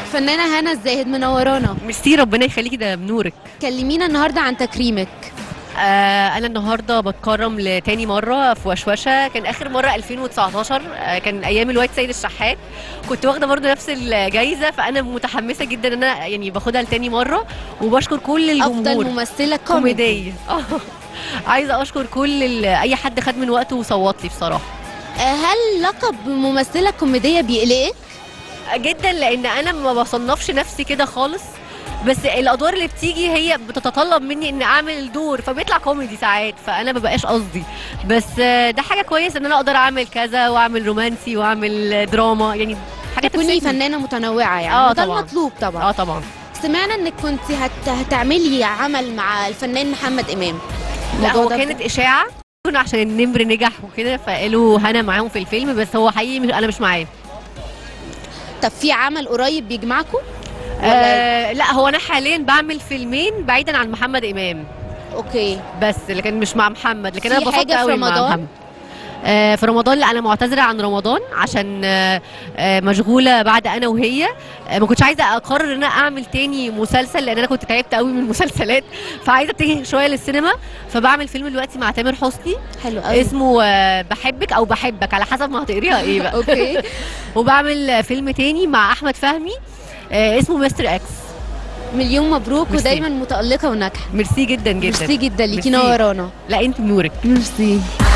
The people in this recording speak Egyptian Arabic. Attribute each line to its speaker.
Speaker 1: فنانه هنا الزاهد منورانا
Speaker 2: ميرسي ربنا يخليكي ده بنورك
Speaker 1: كلمينا النهارده عن تكريمك
Speaker 2: آه انا النهارده بتكرم لتاني مره في وشوشه كان اخر مره 2019 آه كان ايام الواد سيد الشحات كنت واخده برضو نفس الجايزه فانا متحمسه جدا ان انا يعني باخدها لتاني مره وبشكر كل الجمهور
Speaker 1: افضل ممثله كوميدي
Speaker 2: كوميديه آه. عايزه اشكر كل ال- اي حد خد من وقته وصوت لي بصراحه
Speaker 1: آه، هل لقب ممثله كوميديه بيقلقك
Speaker 2: جدا لان انا ما بصنفش نفسي كده خالص بس الادوار اللي بتيجي هي بتتطلب مني ان اعمل دور فبيطلع كوميدي ساعات فانا ما بقاش قصدي بس آه، ده حاجه كويسه ان انا اقدر اعمل كذا واعمل رومانسي واعمل دراما يعني حاجه
Speaker 1: تكوني
Speaker 2: تبسطني.
Speaker 1: فنانه متنوعه يعني
Speaker 2: آه،
Speaker 1: وده
Speaker 2: طبعاً.
Speaker 1: المطلوب طبعا
Speaker 2: اه طبعا
Speaker 1: سمعنا انك كنت هت... هتعملي عمل مع الفنان محمد امام
Speaker 2: لا
Speaker 1: الموضوع
Speaker 2: هو
Speaker 1: ده
Speaker 2: كانت اشاعه عشان النمر نجح وكده فقالوا هنا معاهم في الفيلم بس هو حقيقي مش- انا مش معاه
Speaker 1: طب في عمل قريب بيجمعكم
Speaker 2: آه لا هو انا حاليا بعمل فيلمين بعيدا عن محمد امام
Speaker 1: اوكي
Speaker 2: بس لكن مش مع محمد لكن
Speaker 1: في
Speaker 2: انا بفكر
Speaker 1: حاجة في
Speaker 2: قوي مع
Speaker 1: رمضان؟
Speaker 2: محمد آه في رمضان لا انا معتذره عن رمضان عشان آه آه مشغوله بعد انا وهي آه ما كنتش عايزه اقرر ان انا اعمل تاني مسلسل لان انا كنت تعبت قوي من المسلسلات فعايزه اتجه شويه للسينما فبعمل فيلم دلوقتي مع تامر حسني
Speaker 1: حلو قوي
Speaker 2: اسمه آه بحبك او بحبك على حسب ما هتقريها ايه بقى
Speaker 1: اوكي
Speaker 2: وبعمل آه، فيلم تاني مع احمد فهمي آه اسمه مستر اكس
Speaker 1: مليون مبروك
Speaker 2: ميرسي.
Speaker 1: ودايما متالقه وناجحه
Speaker 2: ميرسي جدا جدا
Speaker 1: ميرسي جدا ليكي
Speaker 2: ميرسي.
Speaker 1: نورانا
Speaker 2: لا انت نورك
Speaker 1: ميرسي